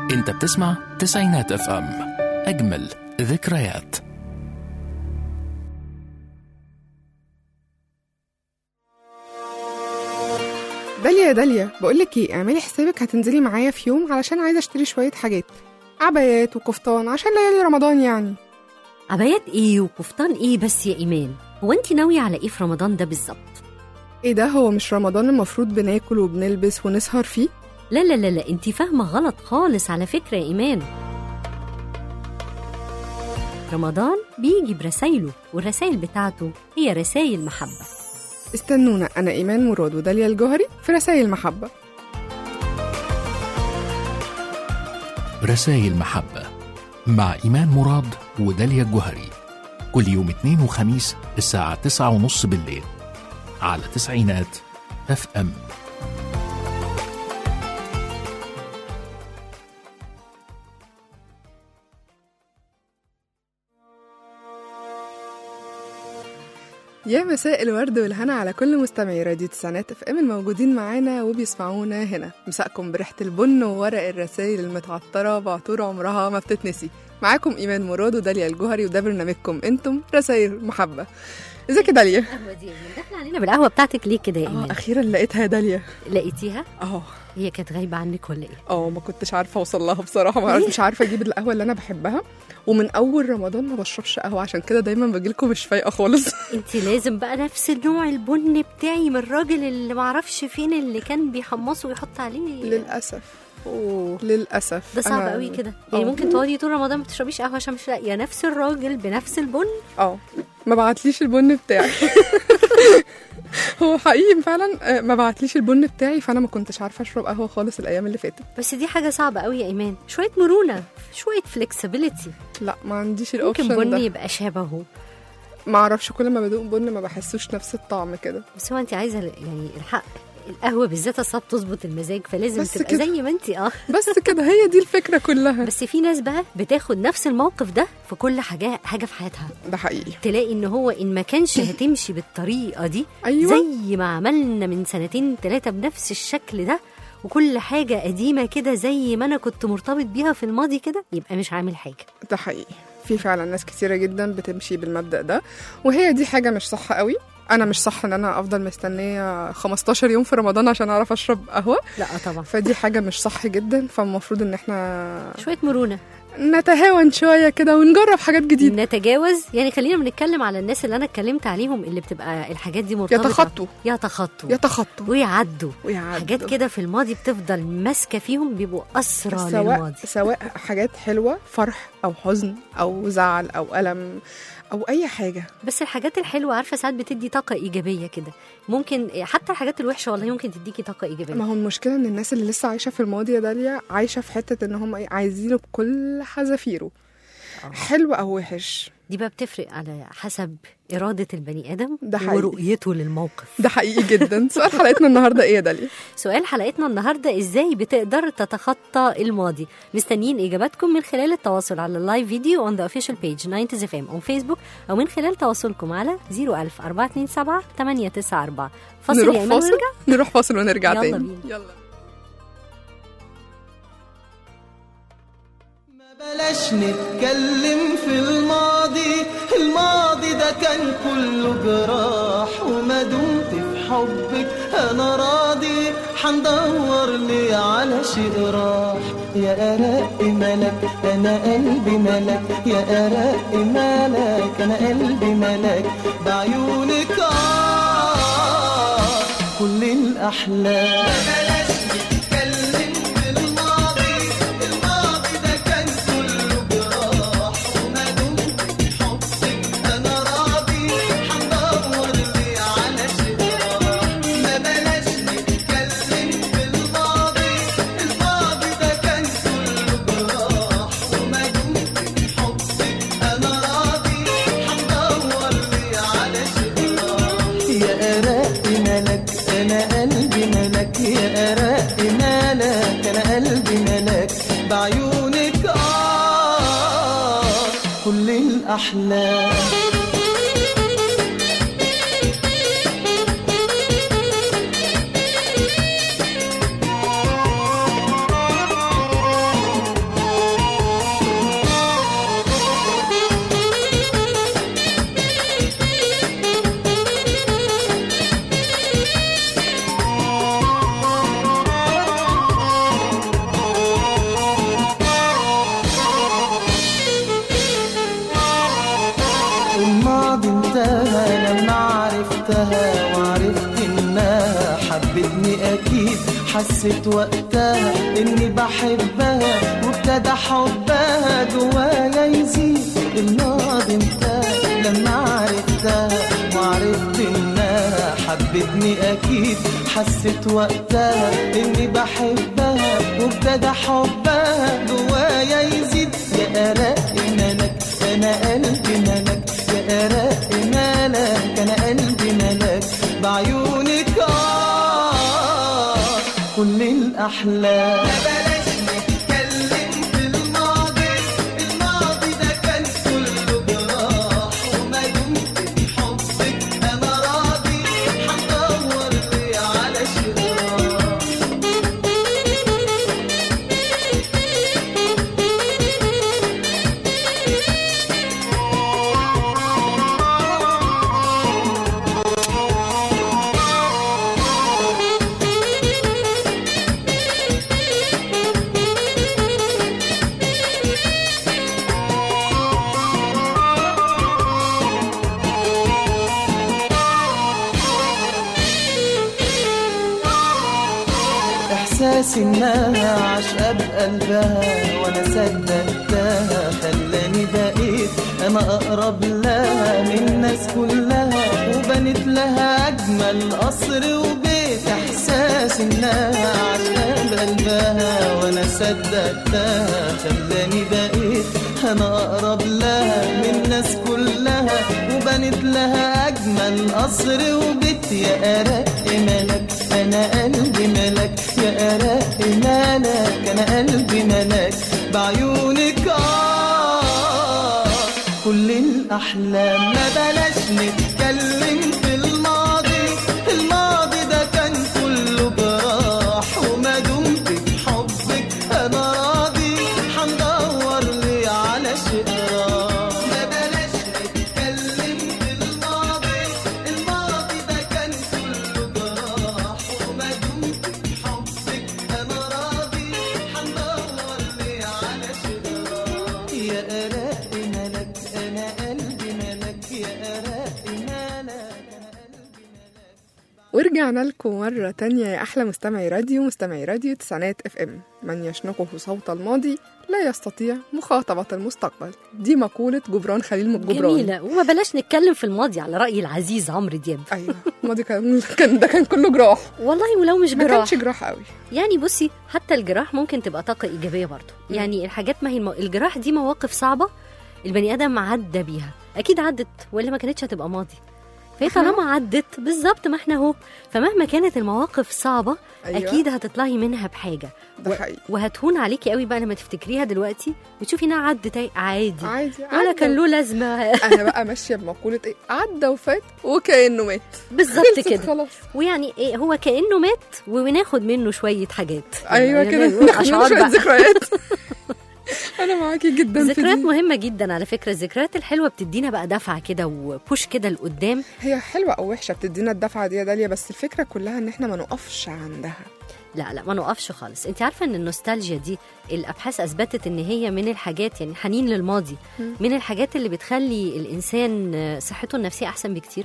انت بتسمع تسعينات اف ام اجمل ذكريات داليا يا داليا بقولك ايه اعملي حسابك هتنزلي معايا في يوم علشان عايزه اشتري شويه حاجات عبايات وكفتان عشان ليالي رمضان يعني عبايات ايه وكفتان ايه بس يا ايمان هو انت ناويه على ايه في رمضان ده بالظبط ايه ده هو مش رمضان المفروض بناكل وبنلبس ونسهر فيه لا لا لا لا انت فاهمه غلط خالص على فكره يا ايمان رمضان بيجي برسايله والرسايل بتاعته هي رسايل محبه استنونا انا ايمان مراد وداليا الجوهري في رسائل محبه رسائل محبة مع إيمان مراد وداليا الجوهري كل يوم اثنين وخميس الساعة تسعة ونص بالليل على تسعينات اف ام يا مساء الورد والهنا على كل مستمعي راديو تسعينات اف ام الموجودين معانا وبيسمعونا هنا مساءكم بريحه البن وورق الرسائل المتعطره بعطور عمرها ما بتتنسي معاكم ايمان مراد وداليا الجوهري وده برنامجكم انتم رسائل محبه ازيك يا داليا القهوه دي داخله علينا بالقهوه بتاعتك ليه كده يا اه ايمان اخيرا لقيتها يا داليا لقيتيها اه هي كانت غايبه عنك ولا ايه اه ما كنتش عارفه اوصل لها بصراحه ما ليه؟ مش عارفه اجيب القهوه اللي انا بحبها ومن اول رمضان ما بشربش قهوه عشان كده دايما باجيلكم مش فايقه خالص انت لازم بقى نفس النوع البن بتاعي من الراجل اللي معرفش فين اللي كان بيحمصه ويحط عليه للاسف اوه للاسف ده صعب أنا- قوي كده يعني آه. ممكن تقعدي طول رمضان ما تشربيش قهوه عشان مش لاقيه نفس الراجل بنفس البن اه ما بعتليش البن بتاعي هو حقيقي فعلا آه، ما بعتليش البن بتاعي فانا ما كنتش عارفه اشرب قهوه خالص الايام اللي فاتت بس دي حاجه صعبه قوي يا ايمان شويه مرونه شويه فلكسبيليتي لا ما عنديش ممكن الاوبشن بن ده يبقى شبهه ما اعرفش كل ما بدوق بن ما بحسوش نفس الطعم كده بس هو انت عايزه يعني الحق القهوه بالذات اصلا بتظبط المزاج فلازم بس تبقى كده. زي ما انت اه بس كده هي دي الفكره كلها بس في ناس بقى بتاخد نفس الموقف ده في كل حاجه حاجه في حياتها ده حقيقي تلاقي ان هو ان ما كانش هتمشي بالطريقه دي ايوه زي ما عملنا من سنتين ثلاثه بنفس الشكل ده وكل حاجه قديمه كده زي ما انا كنت مرتبط بيها في الماضي كده يبقى مش عامل حاجه ده حقيقي في فعلا ناس كتيرة جدا بتمشي بالمبدأ ده وهي دي حاجة مش صح قوي أنا مش صح إن أنا أفضل مستنية 15 يوم في رمضان عشان أعرف أشرب قهوة لا طبعا فدي حاجة مش صح جدا فالمفروض إن إحنا شويه مرونه نتهاون شوية كده ونجرب حاجات جديدة نتجاوز يعني خلينا بنتكلم على الناس اللي انا اتكلمت عليهم اللي بتبقى الحاجات دي مرتبطه يتخطوا يتخطوا يتخطوا ويعدوا ويعدوا حاجات كده في الماضي بتفضل ماسكه فيهم بيبقوا اسرى سواء للماضي سواء حاجات حلوة فرح أو حزن أو زعل أو ألم أو أي حاجة بس الحاجات الحلوه عارفه ساعات بتدي طاقه ايجابيه كده ممكن حتى الحاجات الوحشه والله ممكن تديكي طاقه ايجابيه ما هو المشكلة إن الناس اللي لسه عايشة في الماضي يا داليا عايشة في حتة إن هم إيه، عايزينه بكل حذافيره آه. حلو أو وحش دي بقى بتفرق على حسب إرادة البني آدم ده حقيقي. ورؤيته للموقف ده حقيقي جدا سؤال حلقتنا النهارده ايه يا داليا سؤال حلقتنا النهاردة إزاي بتقدر تتخطى الماضي مستنيين إجاباتكم من خلال التواصل على اللايف فيديو on the official page 90 اف ام on Facebook أو من خلال تواصلكم على 01000 427 894 فاصل نروح يا إيمان فاصل ونرجع نروح فاصل ونرجع يلا تاني بينا. يلا ما بلاش نتكلم في الماضي الماضي ده كان كله جراح وما دمت في حبك انا راضي حندور لي على شيء راح يا أرق ملك أنا قلبي ملك يا أرق ملك أنا قلبي ملك بعيونك آه كل الأحلام بلاش نتكلم في الماضي الماضي ده كان كله جراح وما دمت في حبك أنا راضي حندور لي على شيء راح ما بلاش نتكلم في الماضي الماضي ده كان كله جراح وما دمت في حبك أنا راضي حندور لي على شيء راح يا أرق ملك أنا قلبي ملك يا أرق ملك أنا قلبي ملك بعيونك آه كل الأحلام حبتني اكيد حسيت وقتها اني بحبها وابتدى حبها جوايا يزيد الماضي انتهى لما عرفتها وعرفت انها حبتني اكيد حسيت وقتها اني بحبها وابتدى حبها جوايا يزيد يا ارق ملك انا قلبي ملك يا ارق ملك انا قلبي ملك بعيونك آه كل الاحلام بلاش نتكلم في الماضي الماضي ده كان كله جراح وما دمت في حبك انا راضي هدور لي على شراح احساس انها عشقة بقلبها وانا صدقتها خلاني بقيت انا اقرب لها من الناس كلها وبنت لها اجمل قصر وبيت احساس انها عشقة بقلبها وانا صدقتها خلاني بقيت انا اقرب لها من الناس كلها وبنت لها اجمل قصر وبيت يا ارق ملك انا قلبي ملك يا ارق ملك انا قلبي ملك بعيونك آه كل الاحلام ما بلاش نتكلم في الماضي الماضي ده كان كله جراح وما دمت في حبك انا راضي هندور لي على شيء راح ما بلاش نتكلم في الماضي الماضي ده كان كله جراح وما دمت في حبك انا راضي هندور لي على شيء راح يا ارق ملك انا قلبي ملك يا ارق ملك انا قلبي ملك ورجعنا لكم مرة تانية يا أحلى مستمعي راديو مستمعي راديو تسعينات اف ام من يشنقه صوت الماضي لا يستطيع مخاطبة المستقبل دي مقولة جبران خليل من الجبران جميلة وما بلاش نتكلم في الماضي على رأي العزيز عمرو دياب أيوة الماضي كان كان ده كان كله جراح والله ولو مش ما جراح كانش جراح قوي يعني بصي حتى الجراح ممكن تبقى طاقة إيجابية برضو يعني الحاجات ما هي المو... الجراح دي مواقف صعبة البني آدم عدى بيها أكيد عدت ولا ما كانتش هتبقى ماضي فهي إحنا؟ طالما عدت بالظبط ما احنا اهو فمهما كانت المواقف صعبة أيوة. أكيد هتطلعي منها بحاجة ده حقيقي وهتهون عليكي قوي بقى لما تفتكريها دلوقتي بتشوفي انها عدت أهي عادي عادي ولا كان له لازمة انا بقى ماشيه بمقوله ايه عدى وفات وكانه مات بالظبط خلصت كده خلاص ويعني ايه هو كأنه مات وناخد منه شوية حاجات ايوه يعني كده نقول ناخد أشعار شويه بقى. ذكريات انا معاكي جدا في الذكريات دي مهمة جدا على فكرة الذكريات الحلوة بتدينا بقى دفعة كده وبوش كده لقدام هي حلوه او وحشه بتدينا الدفعه دي يا داليا بس الفكره كلها ان احنا ما نقفش عندها لا لا ما نقفش خالص انت عارفة ان النوستالجيا دي الابحاث اثبتت ان هي من الحاجات يعني حنين للماضي من الحاجات اللي بتخلي الانسان صحته النفسية احسن بكتير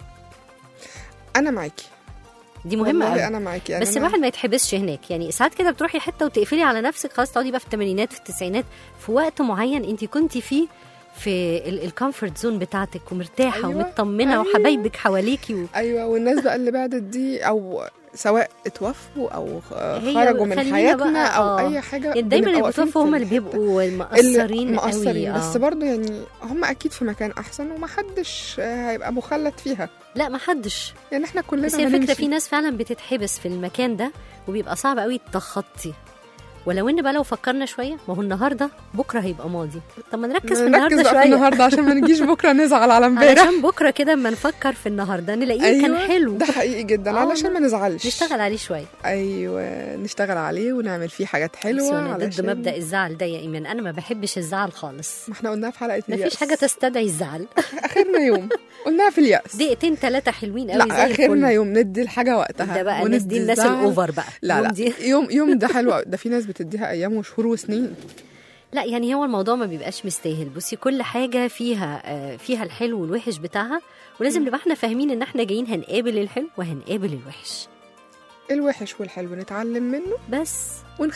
انا معاكي دي مهمة والله قوي انا معاكي يعني بس أنا- الواحد ما يتحبسش هناك يعني ساعات كده بتروحي حته وتقفلي على نفسك خلاص تقعدي بقى في الثمانينات في التسعينات في وقت معين انت كنتي فيه في الكومفورت زون بتاعتك ومرتاحه أيوة، ومطمنه أيوة. وحبايبك حواليكي و... ايوه والناس بقى اللي بعدت دي او سواء اتوفوا او هي خرجوا من خلينا حياتنا بقى- او آه. اي حاجه يعني دايما بنبقى اللي واقفين بيتوفوا في هم اللي الحتة. بيبقوا اللي مقصرين مقصرين قوي بس آه. برضو يعني هم اكيد في مكان احسن ومحدش آه، هيبقى مخلد فيها لا ما حدش يعني احنا كلنا بس هي الفكره هنمشي. في ناس فعلا بتتحبس في المكان ده وبيبقى صعب قوي التخطي ولو ان بقى لو فكرنا شويه ما هو النهارده بكره هيبقى ماضي طب ما نركز في نركز النهارده بقى في شويه النهارده عشان ما نجيش بكره نزعل على امبارح علشان بكره كده اما نفكر في النهارده نلاقيه كان حلو ده حقيقي جدا آه علشان ما نزعلش نشتغل عليه شويه ايوه نشتغل عليه ونعمل فيه حاجات بس حلوه انا ضد علشان مبدا الزعل ده يا ايمان انا ما بحبش الزعل خالص ما احنا قلناها في حلقه ما اليأس فيش حاجه تستدعي الزعل اخرنا يوم قلناها في اليأس دقيقتين ثلاثه حلوين قوي لا زي اخرنا الفل يوم ندي الحاجه وقتها ده بقى وندي ندي الناس الزعل. الاوفر بقى لا يوم لا دي يوم يوم ده حلو أوي. ده في ناس بتديها ايام وشهور وسنين لا يعني هو الموضوع ما بيبقاش مستاهل بصي كل حاجه فيها آه، فيها الحلو والوحش بتاعها ولازم نبقى احنا فاهمين ان احنا جايين هنقابل الحلو وهنقابل الوحش الوحش والحلو نتعلم منه بس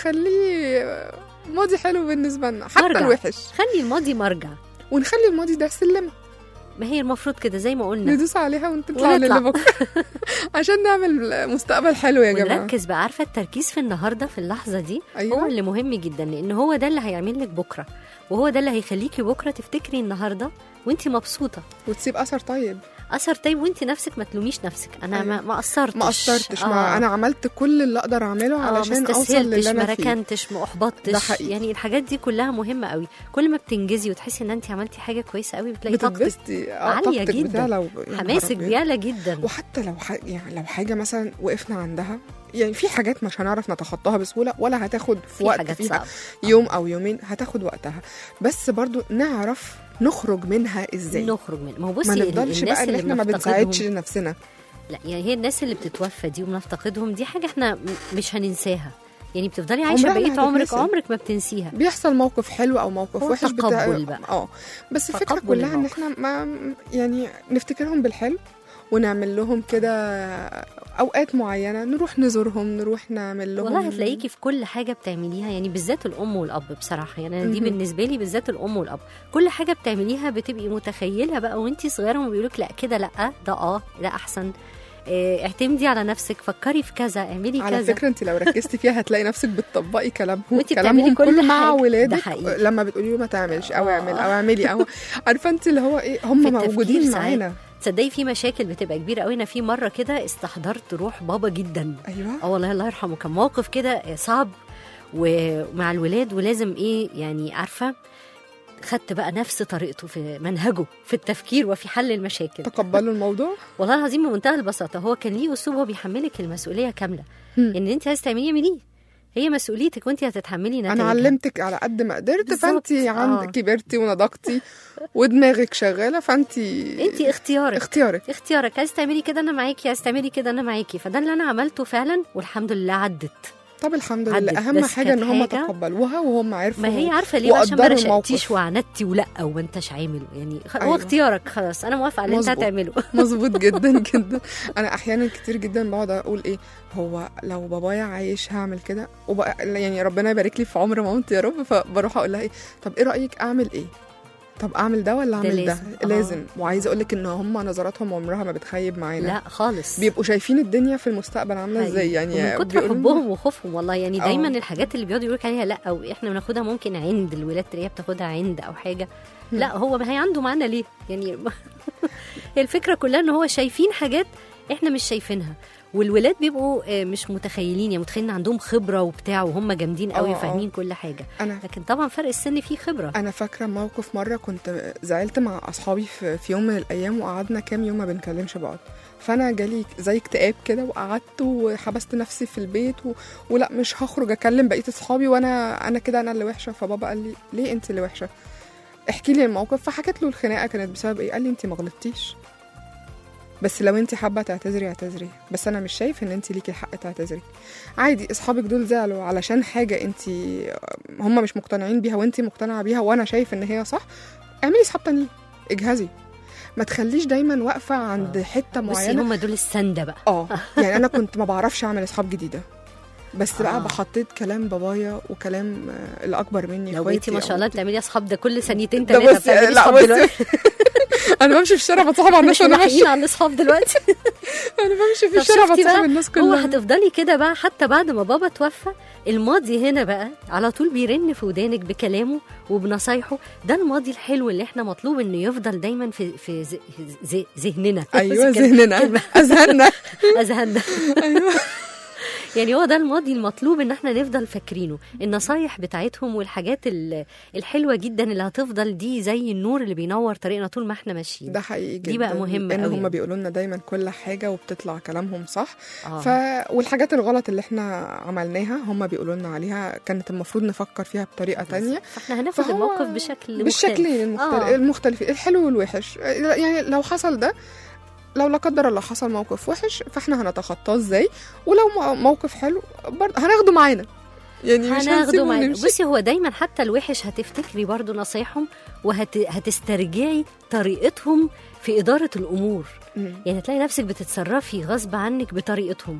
ونخليه ماضي حلو بالنسبه لنا حتى مرجع. الوحش خلي الماضي مرجع ونخلي الماضي ده سلمه ما هي المفروض كده زي ما قلنا ندوس عليها ونطلع ونطلع. للي بكره عشان نعمل مستقبل حلو يا جماعه ونركز بقى عارفه التركيز في النهارده في اللحظه دي أيوة. هو اللي مهم جدا لان هو ده اللي هيعمل لك بكره وهو ده اللي هيخليكي بكره تفتكري النهارده وانت مبسوطه وتسيب اثر طيب اثر طيب وانت نفسك ما تلوميش نفسك انا أيوة. ما ما قصرتش ما قصرتش ما انا عملت كل اللي اقدر اعمله اه علشان ما اوصل استسهلتش للي ما انا فيه ركنتش ما احبطتش ده حقيقي. يعني الحاجات دي كلها مهمه قوي كل ما بتنجزي وتحسي ان انت عملتي حاجه كويسه قوي بتلاقي طاقتك بتتبسطي آه، عالية طاقتك جدا. بتعلى و- يا نهار حماسك أبيض. بيعلى جدا وحتى لو ح... يعني لو حاجه مثلا وقفنا عندها يعني في حاجات مش هنعرف نتخطاها بسهوله ولا هتاخد في في وقت حاجات فيها صعبه يوم او يومين هتاخد وقتها بس برضو نعرف نخرج منها ازاي نخرج من ما هو بصي ما ال- نفضلش الناس بقى ان اللي احنا ما بنفتقدهم- بنساعدش نفسنا لا يعني هي الناس اللي بتتوفى دي وبنفتقدهم دي حاجه احنا م- مش هننساها يعني بتفضلي عايشه عمرها ما بقيه عمرك هتتنسي. عمرك ما بتنسيها بيحصل موقف حلو او موقف هو وحش تقبل بقى. اه بس الفكره تقبل كلها ان الموقف. احنا ما يعني نفتكرهم بالحلو ونعمل لهم كده اوقات معينه نروح نزورهم نروح نعمل لهم والله هتلاقيكي في كل حاجه بتعمليها يعني بالذات الام والاب بصراحه يعني أنا دي مهم. بالنسبه لي بالذات الام والاب كل حاجه بتعمليها بتبقي متخيلها بقى وانتي صغيره هم بيقولوا لك لا كده لا ده اه ده احسن اه اعتمدي على نفسك فكري في كذا اعملي على كذا فكره انت لو ركزتي فيها هتلاقي نفسك بتطبقي كلامهم وانتي كلامهم بتعملي كل كله مع حاجة. ده ولادك حقيقي. لما بتقولي له ما تعملش او آه. اعمل او اعملي او عارفه انت اللي هو ايه في هم التفكير موجودين ساعات. معانا تصدقي في مشاكل بتبقى كبيره قوي انا في مره كده استحضرت روح بابا جدا ايوه اه والله الله يرحمه كان موقف كده صعب ومع الولاد ولازم ايه يعني عارفه خدت بقى نفس طريقته في منهجه في التفكير وفي حل المشاكل تقبلوا الموضوع والله العظيم بمنتهى البساطه هو كان ليه اسلوب هو بيحملك المسؤوليه كامله هم. ان انت عايز تعمليه اعمليه هي مسؤوليتك وانت هتتحملي نتائجها انا علمتك على قد ما قدرت بالظبط. فانت آه. عند كبرتي ونضجتي ودماغك شغاله فانت انت اختيارك اختيارك اختيارك عايز تعملي كده انا معاكي عايز تعملي كده انا معاكي فده اللي انا عملته فعلا والحمد لله عدت طب الحمد عدت، لله اهم بس حاجه ان كانت هم حاجة- تقبلوها وهم عرفوا ما هي عارفه ليه بقى عشان ما وقدروا رشقتيش الموقف. وعنتي ولا وما انتش عامل يعني خ- هو أيوة. اختيارك خلاص انا موافقه على اللي انت مظبوط. هتعمله مظبوط جدا جدا انا احيانا كتير جدا بقعد اقول ايه هو لو بابايا عايش هعمل كده وبقى يعني ربنا يبارك لي في عمر مامتي يا رب فبروح اقول لها ايه طب ايه رايك اعمل ايه طب اعمل ده ولا اعمل ده لازم. آه. لازم وعايزه اقول لك ان هم نظراتهم عمرها ما بتخيب معانا لا خالص بيبقوا شايفين الدنيا في المستقبل عامله حقيقي. ازاي يعني ومن كتر بيقولوا لنا- حبهم وخوفهم والله يعني آه. دايما الحاجات اللي بيقعدوا يقولوا عليها لا او احنا بناخدها ممكن عند الولاد تلاقيها بتاخدها عند او حاجه لا هو ما هي عنده معانا ليه يعني هي الفكره كلها ان هو شايفين حاجات احنا مش شايفينها والولاد بيبقوا آه، مش متخيلين يعني متخيلين عندهم خبره وبتاع وهم جامدين قوي آه، آه. فاهمين كل حاجه انا لكن طبعا فرق السن فيه خبره انا فاكره موقف مره كنت زعلت مع اصحابي في, في يوم من الايام وقعدنا كام يوم ما بنكلمش بعض فانا جالي زي اكتئاب كده وقعدت وحبست نفسي في البيت و... ولا مش هخرج اكلم بقيه اصحابي وانا انا كده انا اللي وحشه فبابا قال لي ليه انت اللي وحشه احكي لي الموقف فحكيت له الخناقه كانت بسبب ايه قال لي انت ما غلطتيش بس لو انت حابه تعتذري اعتذري بس انا مش شايف ان انت ليكي الحق تعتذري عادي اصحابك دول زعلوا علشان حاجه انت هم مش مقتنعين بيها وانت مقتنعه بيها وانا شايف ان هي صح اعملي اصحاب تانيين اجهزي ما تخليش دايما واقفه عند حته بصي معينه هم دول السنده بقى اه يعني انا كنت ما بعرفش اعمل اصحاب جديده بس بقى آه. بحطيت كلام بابايا وكلام آه، الاكبر مني لو اخواتي بقيتي ما شاء أو- الله بتعملي اصحاب ده كل ثانيتين ده ثلاثه بصي بتعملي لا اصحاب بصي دلوقتي انا بمشي في الشارع بتصاحب على الناس مش وانا ملاحقين ماشيه على الاصحاب دلوقتي انا بمشي في طب الشارع شفتي بتصاحب بقى؟ الناس هو كلها هتفضلي كده بقى حتى بعد ما بابا توفى الماضي هنا بقى على طول بيرن في ودانك بكلامه وبنصايحه ده الماضي الحلو اللي احنا مطلوب انه يفضل دايما في في ذ- ذ- ذهننا ايوه بس كده. ذهننا كلمة. اذهاننا اذهاننا ايوه يعني هو ده الماضي المطلوب ان احنا نفضل فاكرينه النصايح بتاعتهم والحاجات ال- الحلوه جدا اللي هتفضل دي زي النور اللي بينور طريقنا طول ما احنا ماشيين ده حقيقي جدا دي بقى مهمة ان قوي هم يعني. بيقولوا لنا دايما كل حاجه وبتطلع كلامهم صح آه. ف والحاجات الغلط اللي احنا عملناها هم بيقولوا لنا عليها كانت المفروض نفكر فيها بطريقه تانية فاحنا هناخد فهو الموقف بشكل بالشكلين مختلف. المختلف آه. المختلفين الحلو والوحش يعني لو حصل ده لو لا قدر الله حصل موقف وحش فاحنا هنتخطاه ازاي ولو مو- موقف حلو برضه هناخده معانا يعني مش هناخده هنسيبه معانا ونمشي بصي هو دايما حتى الوحش هتفتكري برضو نصايحهم وهتسترجعي طريقتهم في إدارة الأمور مم. يعني تلاقي نفسك بتتصرفي غصب عنك بطريقتهم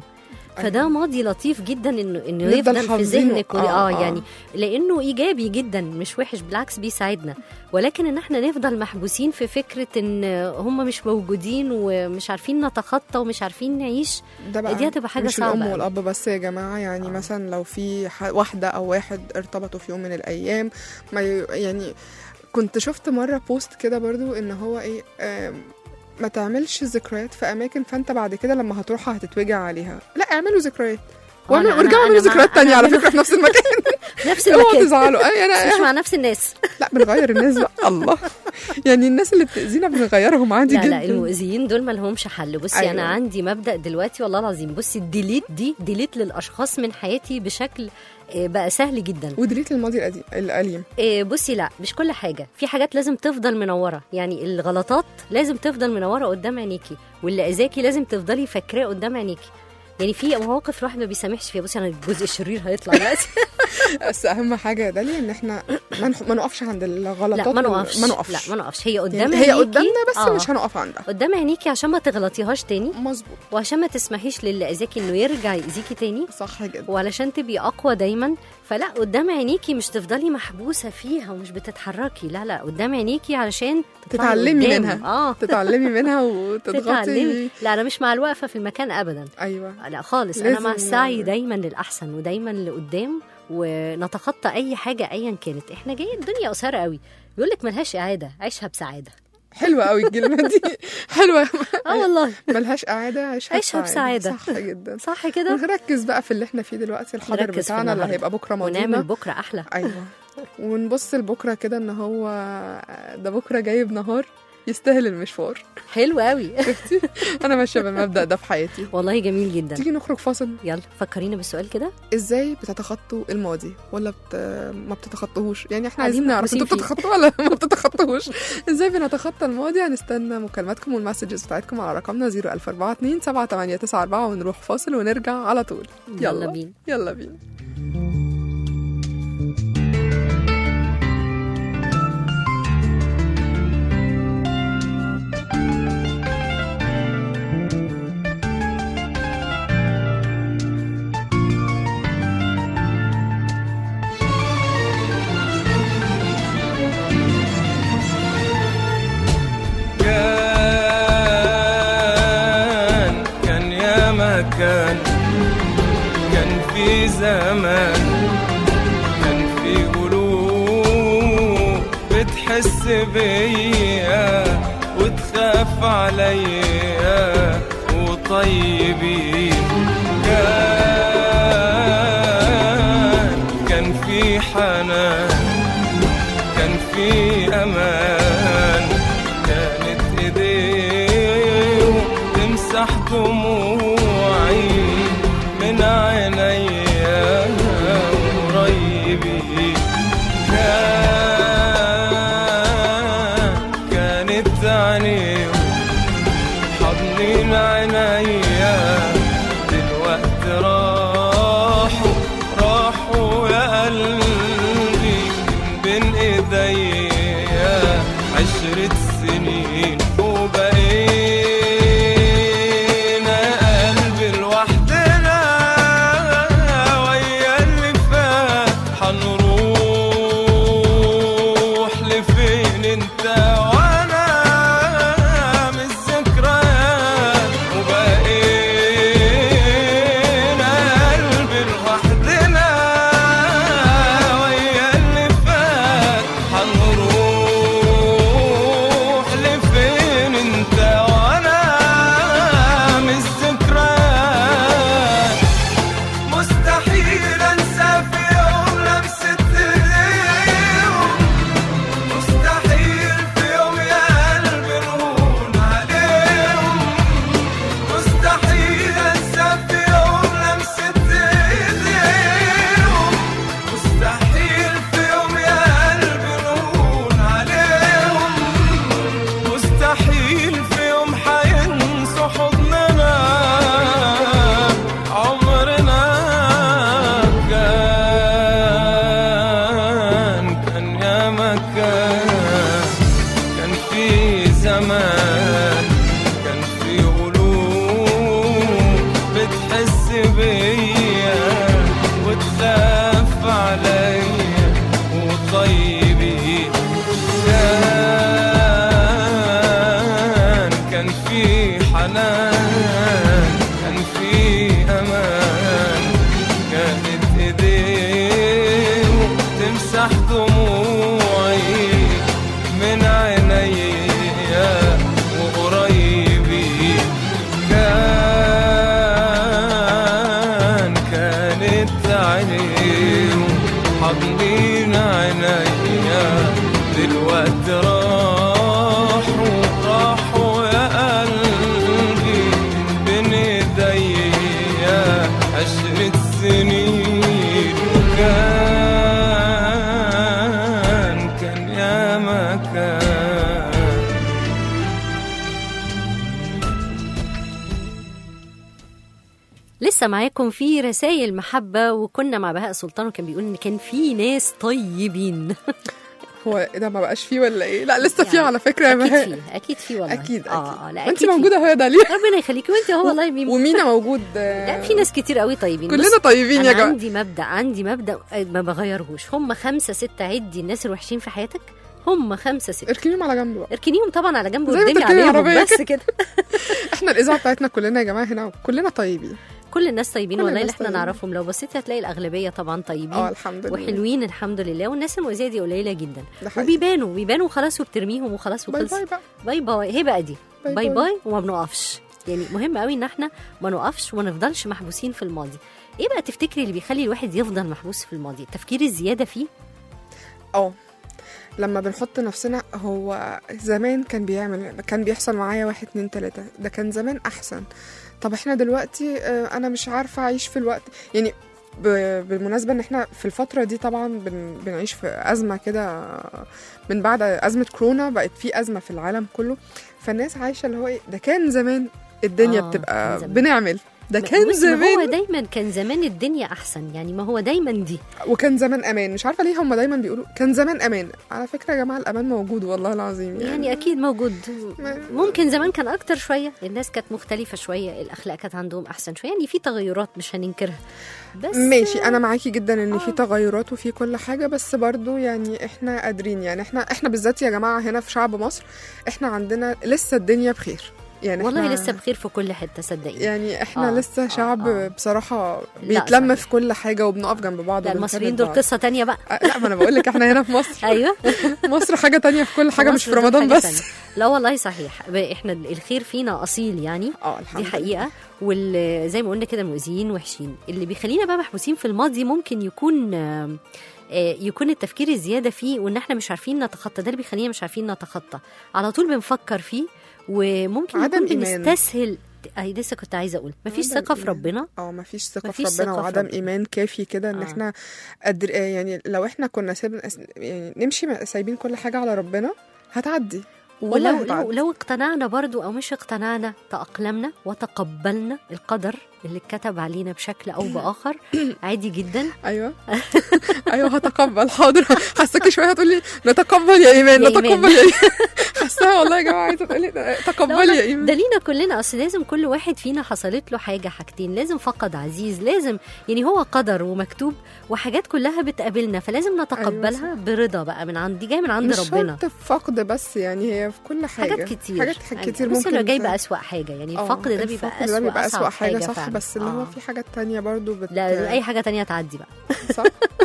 فده ماضي لطيف جدا انه انه نفضل يفضل في حافظينه. ذهنك اه, آه، آه آه. يعني لانه ايجابي جدا مش وحش بالعكس بيساعدنا ولكن ان احنا نفضل محبوسين في فكره ان هم مش موجودين ومش عارفين نتخطى ومش عارفين نعيش ده بقى دي هتبقى حاجة مش صعبة الام أوي. والاب بس يا جماعه يعني آه. مثلا لو في ح- واحده او واحد ارتبطوا في يوم من الايام ما ي... يعني كنت شفت مره بوست كده برضو ان هو ايه آم، ما تعملش ذكريات في اماكن فانت بعد كده لما هتروح هتتوجع عليها لا اعملوا ذكريات آه، واعملوا- أنا- وارجعوا أنا- اعملوا أنا مع- ذكريات تانية أنا على مع- فكره في نفس المكان نفس اوعوا المكان تزعلوا اي بس مش انا مع نفس الناس لا بنغير الناس بقى الله يعني الناس اللي بتاذينا بنغيرهم عادي لا جدا لا المؤذيين دول ما لهمش حل بصي أيوة. انا عندي مبدا دلوقتي والله العظيم بصي الديليت دي ديليت للاشخاص من حياتي بشكل آه، بقى سهل جدا ودريت الماضي القديم الأليم آه، بصي لا مش كل حاجه في حاجات لازم تفضل منوره يعني الغلطات لازم تفضل منوره قدام عينيكي واللي اذاكي لازم تفضلي فاكراه قدام عينيكي يعني في مواقف الواحد ما بيسامحش فيها بصي انا الجزء الشرير هيطلع دلوقتي بس اهم حاجه يا داليا ان احنا ما نخ- ما نقفش عند الغلطات لا ما وال- نقفش ما نقفش لا ما نقفش هي قدام يعني هي عينيكي قدامنا بس آه. مش هنقف عندها قدام عينيكي عشان ما تغلطيهاش تاني مظبوط وعشان ما تسمحيش للي اذاكي انه يرجع يأذيكي تاني صح جدا وعلشان تبقي اقوى دايما فلا قدام عينيكي مش تفضلي محبوسه فيها ومش بتتحركي لا لا قدام عينيكي علشان تطلعي تتعلمي قدام. منها. اه تتعلمي منها وتضغطي تتعلمي لا انا مش مع الوقفه في المكان ابدا ايوه لا خالص انا لازم مع السعي يعني. دايما للاحسن ودايما لقدام ونتخطى اي حاجه ايا كانت احنا جايين الدنيا قصيره قوي بيقول لك ملهاش اعاده عيشها بسعاده حلوه قوي الكلمه دي حلوه اه والله ملهاش قعده عيشها عيشها بسعادة. صح جدا صح كده ونركز بقى في اللي احنا فيه دلوقتي الحاضر نركز في بتاعنا اللي النهاردة. هيبقى بكره ونعمل ماضينا بكره احلى ايوه ونبص لبكره كده ان هو ده بكره جايب نهار يستاهل المشوار حلو قوي انا ماشيه بالمبدا ده في حياتي والله جميل جدا تيجي نخرج فاصل يلا فكرينا بالسؤال كده ازاي بتتخطوا الماضي ولا بت... ما بتتخطوهوش يعني احنا قاعدين عايزين نعرف محبوسين انتوا فيه. بتتخطوا ولا ما بتتخطوهوش ازاي بنتخطى الماضي هنستنى مكالماتكم والمسجز بتاعتكم على رقمنا 00424 7894 ونروح فاصل ونرجع على طول يلا بينا يلا بينا كان كان يا ما كان كان في زمان كان في قلوب بتحس بيا وتخاف عليا وطيبين كان كان في حنان كان في امان كانت ايديه تمسح دموعي من عينيا قريبي كان كانت عينيه حضنين عينيا دلوقتي راحوا راحوا يا قلبي من بين ايديا عشرة سنين وبقينا قلبي لوحدنا كانت عينيهم حاضنين عينيا دلوقتي راحوا راحوا يا قلبي بين ايديا عشرة سنين كان كان يا مكان لسه معاكم في رسائل محبة وكنا مع بهاء سلطان وكان بيقول إن كان في ناس طيبين هو ايه ده ما بقاش فيه ولا ايه لا لسه فيه يعني على فكره يا أكيد مهاء في أكيد في والله اكيد آه اكيد لا وانت أكيد في. موجوده اهو يا داليا ربنا يخليكي وانت هو والله مين ومينا موجود لا في ناس كتير قوي طيبين كلنا بص، طيبين يا أنا جماعه عندي مبدأ عندي مبدأ آه، ما بغيرهوش هم خمسة ستة عدي الناس الوحشين في حياتك هم خمسة ستة اركنيهم على جنب بقى اركنيهم طبعا على جنب زي ما قدامي تركني عليهم العربية بس كده احنا الاذاعه بتاعتنا كلنا يا جماعه هنا كلنا طيبين كل الناس طيبين كل والله اللي الناس احنا طيبين. نعرفهم لو بصيتي هتلاقي الاغلبيه طبعا طيبين اه الحمد لله وحلوين الحمد لله والناس المؤذيه دي قليله جدا ده حقيقي. وبيبانوا بيبانوا خلاص وبترميهم وخلاص باي وخلص باي بقى باي باي هي بقى دي باي باي باي. باي وما بنقفش يعني مهم قوي ان احنا ما نقفش وما نفضلش محبوسين في الماضي ايه بقى تفتكري اللي بيخلي الواحد يفضل محبوس في الماضي التفكير الزياده فيه اه لما بنحط نفسنا هو زمان كان بيعمل كان بيحصل معايا واحد اتنين تلاتة ده كان زمان أحسن طب احنا دلوقتي آه، أنا مش عارفة أعيش في الوقت يعني ب- بالمناسبة ان احنا في الفترة دي طبعا بن بنعيش في أزمة كده آه، من بعد أزمة كورونا بقت في أزمة في العالم كله فالناس عايشة اللي هو ايه ده كان زمان الدنيا آه، بتبقى كان زمان. بنعمل ده ما- كان بصي، ما هو زمان دايما كان زمان الدنيا احسن يعني ما هو دايما دي وكان زمان امان مش عارفه ليه هم دايما بيقولوا كان زمان امان على فكره يا جماعه الامان موجود والله العظيم يعني, يعني اكيد موجود ما- ممكن زمان كان اكتر شويه الناس كانت مختلفه شويه الاخلاق كانت عندهم احسن شويه يعني في تغيرات مش هننكرها بس ماشي انا معاكي جدا ان في آه. تغيرات وفي كل حاجه بس برضو يعني احنا قادرين يعني احنا احنا بالذات يا جماعه هنا في شعب مصر احنا عندنا لسه الدنيا بخير يعني والله احنا لسه بخير في كل حته صدقيني يعني احنا آه، لسه آه، شعب آه. بصراحه لا، بيتلم صحيح. في كل حاجه وبنقف جنب بعض لا وبنساند المصريين دول بعض. قصه تانية بقى آه، لا ما انا بقول لك احنا هنا في مصر ايوه مصر حاجه تانية في كل حاجه مش في مصر دول رمضان حاجة بس تانية. لا والله صحيح ب- احنا الخير فينا اصيل يعني اه الحمد دي لله. حقيقه وزي ما قلنا كده المؤذيين وحشين اللي بيخلينا بقى محبوسين في الماضي ممكن يكون آم، آه، يكون التفكير الزياده فيه وان احنا مش عارفين نتخطى ده اللي بيخلينا مش عارفين نتخطى على طول بنفكر فيه وممكن عدم نكون إيمان. بنستسهل اي لسه كنت عايزه اقول مفيش عدم ثقه في إيمان. ربنا اه ما فيش ثقه في مفيش ربنا ثقة في وعدم ربنا. ايمان كافي كده ان آه. احنا قدر آه، يعني لو احنا كنا سيبنا يعني نمشي م- سايبين كل حاجه على ربنا هتعدي والله ولو هتعدي. لو, لو اقتنعنا برضو او مش اقتنعنا تأقلمنا وتقبلنا القدر اللي اتكتب علينا بشكل او باخر عادي جدا ايوه ايوه هتقبل حاضر حاساكي شويه هتقولي نتقبل يا ايمان يا نتقبل إيمان. يا ايمان حاساها والله يا جماعه عايزه تقولي لا تقبلي والله يا ايمان ده لينا كلنا اصل لازم كل واحد فينا حصلت له حاجه حاجتين لازم فقد عزيز لازم يعني هو قدر ومكتوب وحاجات كلها بتقابلنا فلازم نتقبلها برضا بقى من عند دي جايه من عند مش ربنا شرط فقد بس يعني هي في كل حاجه حاجات كتير حاجات كتير بص ممكن لو جاي ت- بقى اسوأ حاجه يعني آه، الفقد ده بيبقى الفقد اسوأ ده بيبقى اسوأ أصعب حاجه صح فعلا. بس اللي هو آه. في حاجات تانية برضو بت... لا اي حاجه تانية تعدي بقى صح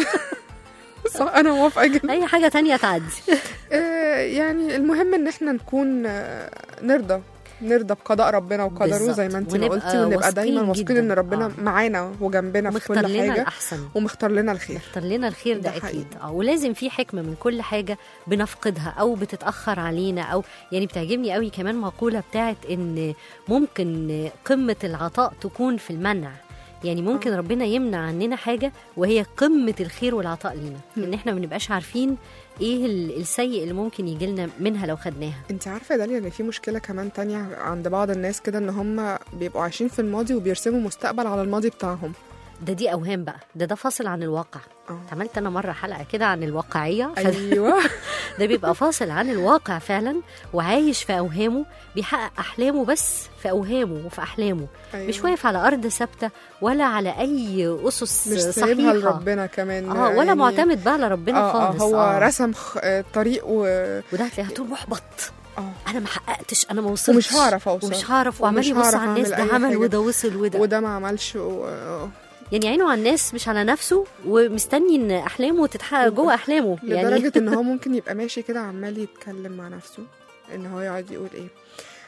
صح انا موافقه جدا اي حاجه تانية تعدي آه، يعني المهم ان احنا نكون آه، نرضى نرضى بقضاء ربنا وقدره بالظبط. زي ما انت ما ونبقى قلتي ونبقى واثقين دايما واثقين ان جداً. ربنا آه. معانا وجنبنا في مختار كل لنا حاجه الاحسن ومختار لنا الخير اختار لنا الخير ده, ده حقيقي. اكيد اه ولازم في حكمه من كل حاجه بنفقدها او بتتاخر علينا او يعني بتعجبني قوي كمان مقوله بتاعت ان ممكن قمه العطاء تكون في المنع يعني ممكن ربنا يمنع عننا حاجه وهي قمه الخير والعطاء لينا ان احنا ما بنبقاش عارفين ايه ال- السيء اللي ممكن يجي لنا منها لو خدناها انت عارفه يا داليا ان في مشكله كمان تانية عند بعض الناس كده ان هم بيبقوا عايشين في الماضي وبيرسموا مستقبل على الماضي بتاعهم ده دي اوهام بقى ده ده فاصل عن الواقع اه عملت انا مره حلقه كده عن الواقعيه ف- ايوه ده بيبقى فاصل عن الواقع فعلا وعايش في اوهامه بيحقق احلامه بس في اوهامه وفي احلامه أيوة. مش واقف على ارض ثابته ولا على اي اسس مش سايبها صحيحه لربنا كمان اه ولا يعني- معتمد بقى على ربنا اه اه خالص هو آه. رسم خ... آه، طريق و... وده هتلاقيه طول محبط اه انا ما حققتش انا ما وصلتش ومش هعرف أوصل. ومش هعرف وعمال ومش يبص هعرف على الناس أعمل ده أي عمل حاجة. وده وصل وده وده ما عملش و... آه. يعني عينه على الناس مش على نفسه ومستني ان احلامه تتحقق جوه احلامه يعني لدرجه ان هو ممكن يبقى ماشي كده عمال يتكلم مع نفسه ان هو يقعد يقول ايه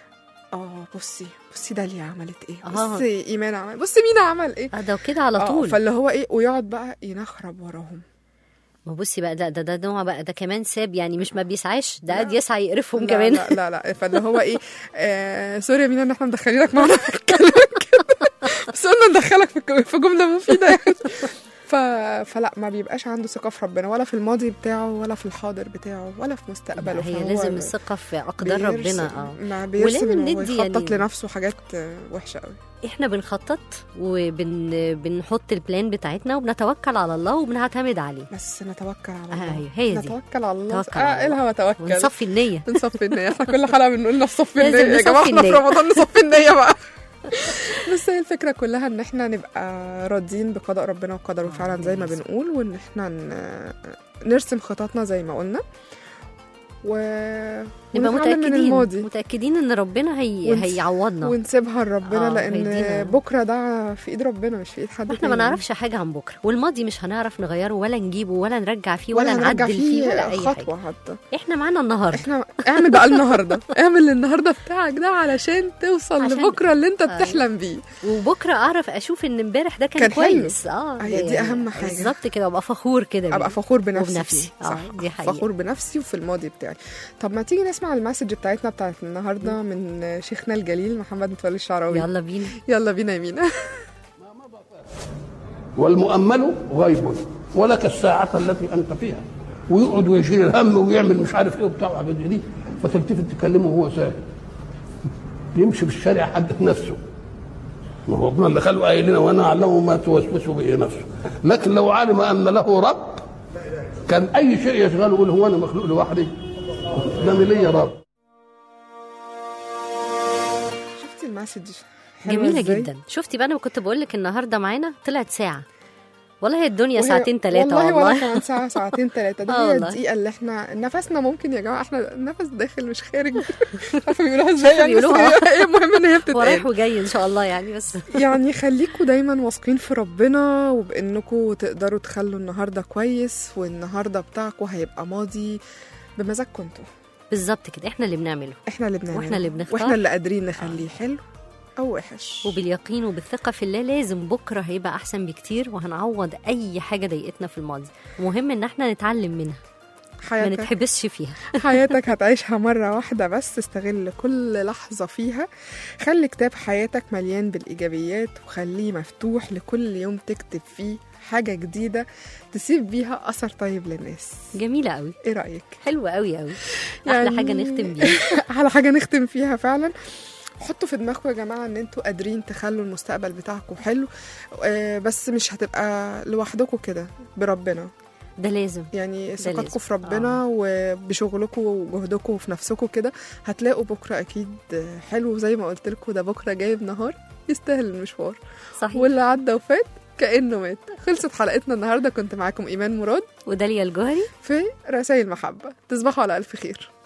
اه بصي بصي داليا عملت ايه آه. بصي ايمان عمل بصي مين عمل ايه اه ده كده على آه، طول فاللي هو ايه ويقعد بقى ينخرب وراهم ما بصي بقى ده ده ده نوع بقى ده كمان ساب يعني مش ما بيسعاش ده لا. قاعد يسعى يقرفهم لا كمان لا لا لا فاللي هو ايه آه سوري يا مينا ان احنا مدخلينك معانا في الكلام كده بس قلنا ندخلك في الك- في جمله مفيده يعني ف... فلا ما بيبقاش عنده ثقه في ربنا ولا في الماضي بتاعه ولا في الحاضر بتاعه ولا في مستقبله هي فهو لازم الثقه في اقدار بيرسم- ربنا اه ما بيرسم ولازم إنه ندي يخطط يعني- لنفسه حاجات آه، وحشه قوي احنا بنخطط وبن بنحط البلان بتاعتنا وبنتوكل على الله وبنعتمد عليه بس نتوكل على آه، الله هي- هي دي. نتوكل على الله توكل على اعقلها وتوكل ونصفي النية نصفي النية احنا كل حلقة بنقول نصفي لازم النية يا جماعة نصفي احنا في النية. رمضان نصفي النية بقى بس هي الفكرة كلها ان احنا نبقى راضيين بقضاء ربنا وقدره فعلا زي ما لازم. بنقول وان احنا ن- نرسم خططنا زي ما قلنا و نبقى ونتعلم من متاكدين الماضي متاكدين ان ربنا هي ونس- هيعوضنا ونسيبها لربنا آه، لان هيدينا. بكرة ده في ايد ربنا مش في ايد حد واحنا ما تاني. نعرفش حاجه عن بكره والماضي مش هنعرف نغيره ولا نجيبه ولا نرجع فيه ولا ولا, هنرجع نعدل فيه ولا اي خطوة حاجه حتى احنا معانا النهارده احنا اعمل بقى النهارده اعمل النهارده بتاعك ده علشان توصل عشان- لبكره اللي انت أيوة. بتحلم بيه وبكره اعرف اشوف ان امبارح ده كان, كان حلو. كويس اه هي دي يعني أهم حاجة. بالظبط كده ابقى فخور كده ابقى بيه. فخور بنفسي وبنفسي. فيه. آه، صح دي حقيقة. فخور بنفسي وفي الماضي بتاعي طب ما تيجي نسمع المسج بتاعتنا بتاعت النهارده من شيخنا الجليل محمد متولي الشعراوي يلا بينا يلا بينا يا مينا والمؤمل غيب ولك الساعة التي أنت فيها ويقعد ويشيل الهم ويعمل مش عارف ايه وبتاع وحاجات زي دي فتلتفت تكلمه وهو ساهل يمشي في الشارع حدث نفسه ما هو ربنا اللي خلقه قايل لنا وانا اعلمه ما توسوس به نفسه لكن لو علم ان له رب كان اي شيء يشغله يقول هو انا مخلوق لوحدي ده أنا ليا رب شفتي المسج حلوة جميله إزاي؟ جدا شفتي بقى انا كنت بقول لك النهارده معانا طلعت ساعه والله الدنيا وهي- ساعتين ثلاثه والله ولا والله كمان ساعة ساعتين ثلاثة ده آه هي والله. الدقيقة اللي احنا نفسنا ممكن يا جماعة احنا النفس داخل مش خارج مش عارفة بيقولوها ازاي يعني بس بيقولوها. هي- هي المهم ان هي ورايح بتتقال وجاي ان شاء الله يعني بس يعني خليكوا دايما واثقين في ربنا وبانكم تقدروا تخلوا النهارده كويس والنهارده بتاعكم هيبقى ماضي بمزاجكم انتوا بالظبط كده احنا اللي بنعمله احنا اللي بنعمله وإحنا اللي بنختار. واحنا اللي قادرين نخليه حلو او وحش وباليقين وبالثقة في الله لازم بكرة هيبقى أحسن بكتير وهنعوض أي حاجة ضايقتنا في الماضي مهم إن احنا نتعلم منها ما حياتك نتحبسش فيها حياتك هتعيشها مرة واحدة بس استغل كل لحظة فيها خلي كتاب حياتك مليان بالإيجابيات وخليه مفتوح لكل يوم تكتب فيه حاجة جديدة تسيب بيها أثر طيب للناس جميلة قوي إيه رأيك؟ حلوة قوي قوي أحلى يعني- حاجة نختم بيها على حاجة نختم فيها فعلا حطوا في دماغكم يا جماعة ان انتوا قادرين تخلوا المستقبل بتاعكم حلو آه، بس مش هتبقى لوحدكم كده بربنا ده لازم يعني لازم. ثقتكم في ربنا وبشغلكم وجهدكم وفي نفسكم كده هتلاقوا بكرة أكيد حلو زي ما قلت لكم ده بكرة جايب نهار يستاهل المشوار صحيح واللي عدى وفات كأنه مات خلصت حلقتنا النهاردة كنت معاكم إيمان مراد وداليا الجوهري في رسائل محبة تصبحوا على ألف خير